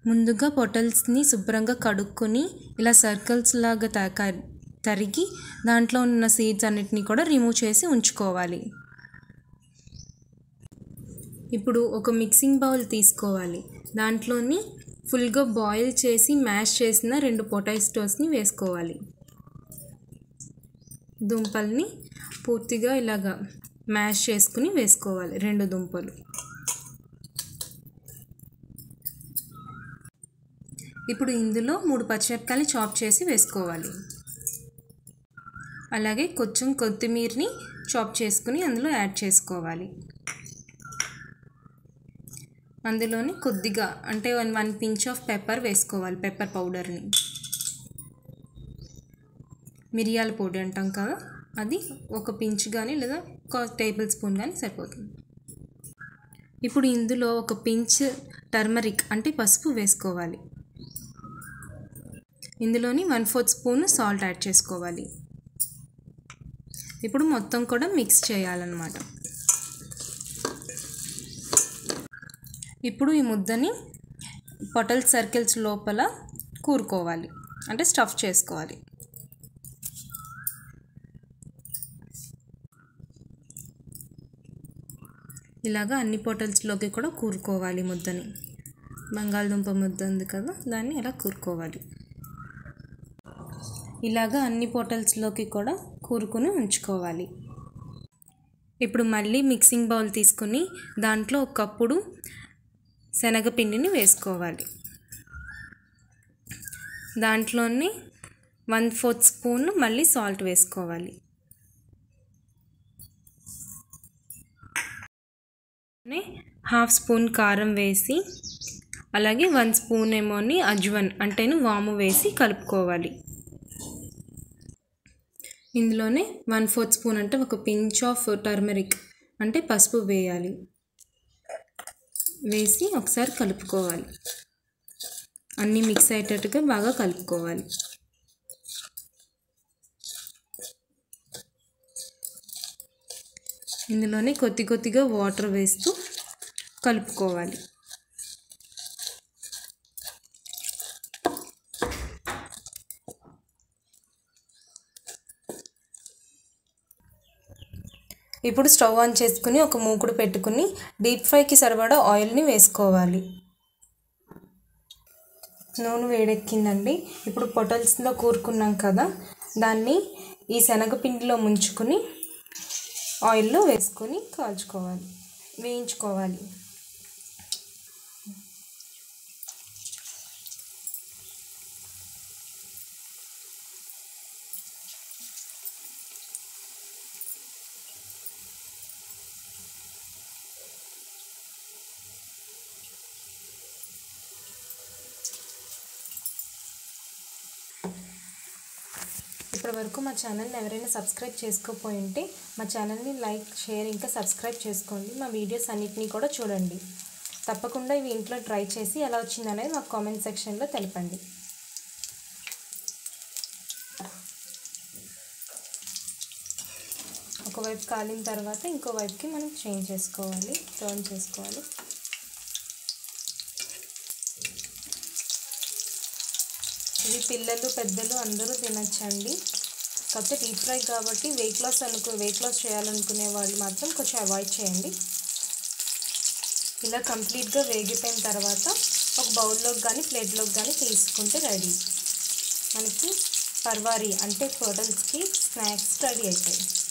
ముందుగా పొటల్స్ని శుభ్రంగా కడుక్కొని ఇలా సర్కిల్స్ లాగా త- క- తరిగి దాంట్లో ఉన్న సీడ్స్ అన్నిటిని కూడా రిమూవ్ చేసి ఉంచుకోవాలి ఇప్పుడు ఒక మిక్సింగ్ బౌల్ తీసుకోవాలి దాంట్లోని ఫుల్గా బాయిల్ చేసి మ్యాష్ చేసిన రెండు పొటాటోస్ని వేసుకోవాలి దుంపల్ని పూర్తిగా ఇలాగా మ్యాష్ చేసుకుని వేసుకోవాలి రెండు దుంపలు ఇప్పుడు ఇందులో మూడు పచ్చిమిరపకాయలు చాప్ చేసి వేసుకోవాలి అలాగే కొంచెం కొత్తిమీరని చాప్ చేసుకుని అందులో యాడ్ చేసుకోవాలి అందులోని కొద్దిగా అంటే one one pinch of pepper వేసుకోవాలి పెప్పర్ పౌడర్ని మిరియాల పొడి అంటాం కదా అది ఒక పించ్ కానీ లేదా ఒక టేబుల్ స్పూన్ కానీ సరిపోతుంది ఇప్పుడు ఇందులో ఒక పించ్ టర్మరిక్ అంటే పసుపు వేసుకోవాలి ఇందులోని one fourth spoon salt add చేసుకోవాలి ఇప్పుడు మొత్తం కూడా మిక్స్ చేయాలన్నమాట ఇప్పుడు ఈ ముద్దని పొటల్ సర్కిల్స్ లోపల కూరుకోవాలి అంటే స్టఫ్ చేసుకోవాలి ఇలాగా అన్ని పొటల్స్లోకి కూడా కూరుకోవాలి ముద్దని బంగాళదుంప ముద్ద ఉంది కదా దాన్ని ఇలా కూరుకోవాలి ఇలాగా అన్ని పొటల్స్లోకి కూడా కూరుకుని ఉంచుకోవాలి ఇప్పుడు మళ్ళీ మిక్సింగ్ బౌల్ తీసుకుని దాంట్లో ఒక కప్పుడు శనగపిండిని వేసుకోవాలి దాంట్లోని వన్ ఫోర్త్ స్పూన్ మళ్ళీ సాల్ట్ వేసుకోవాలి హాఫ్ స్పూన్ కారం వేసి అలాగే వన్ స్పూన్ ఏమోని అజ్వన్ అంటేను వాము వేసి కలుపుకోవాలి ఇందులోనే వన్ ఫోర్త్ స్పూన్ అంటే ఒక పించ్ ఆఫ్ టర్మరిక్ అంటే పసుపు వేయాలి వేసి ఒకసారి కలుపుకోవాలి అన్నీ మిక్స్ అయ్యేటట్టుగా బాగా కలుపుకోవాలి ఇందులోనే కొద్ది కొద్దిగా వాటర్ వేస్తూ కలుపుకోవాలి ఇప్పుడు స్టవ్ ఆన్ చేసుకుని ఒక మూకుడు పెట్టుకుని డీప్ ఫ్రైకి సరిపడా ఆయిల్ని వేసుకోవాలి నూనె వేడెక్కిందండి ఇప్పుడు పొటల్స్లో కూరుకున్నాం కదా దాన్ని ఈ శనగపిండిలో ముంచుకుని ఆయిల్లో వేసుకొని కాల్చుకోవాలి వేయించుకోవాలి ఇప్పటి వరకు మా ఛానల్ని ఎవరైనా సబ్స్క్రైబ్ చేసుకోపోయి ఉంటే మా ఛానల్ని లైక్ షేర్ ఇంకా సబ్స్క్రైబ్ చేసుకోండి మా వీడియోస్ అన్నిటినీ కూడా చూడండి తప్పకుండా ఇవి ఇంట్లో ట్రై చేసి ఎలా వచ్చిందనేది మాకు కామెంట్ సెక్షన్లో తెలపండి ఒకవైపు కాలిన తర్వాత ఇంకో వైపుకి మనం చేంజ్ చేసుకోవాలి టర్న్ చేసుకోవాలి ఇవి పిల్లలు పెద్దలు అందరూ తినచ్చండి కాకపోతే డీప్ ఫ్రై కాబట్టి వెయిట్ లాస్ అనుకో వెయిట్ లాస్ చేయాలనుకునే వాళ్ళు మాత్రం కొంచెం అవాయిడ్ చేయండి ఇలా కంప్లీట్గా వేగిపోయిన తర్వాత ఒక బౌల్లోకి కానీ ప్లేట్లోకి కానీ తీసుకుంటే రెడీ మనకి పర్వారీ అంటే హోటల్స్కి స్నాక్స్ రెడీ అవుతాయి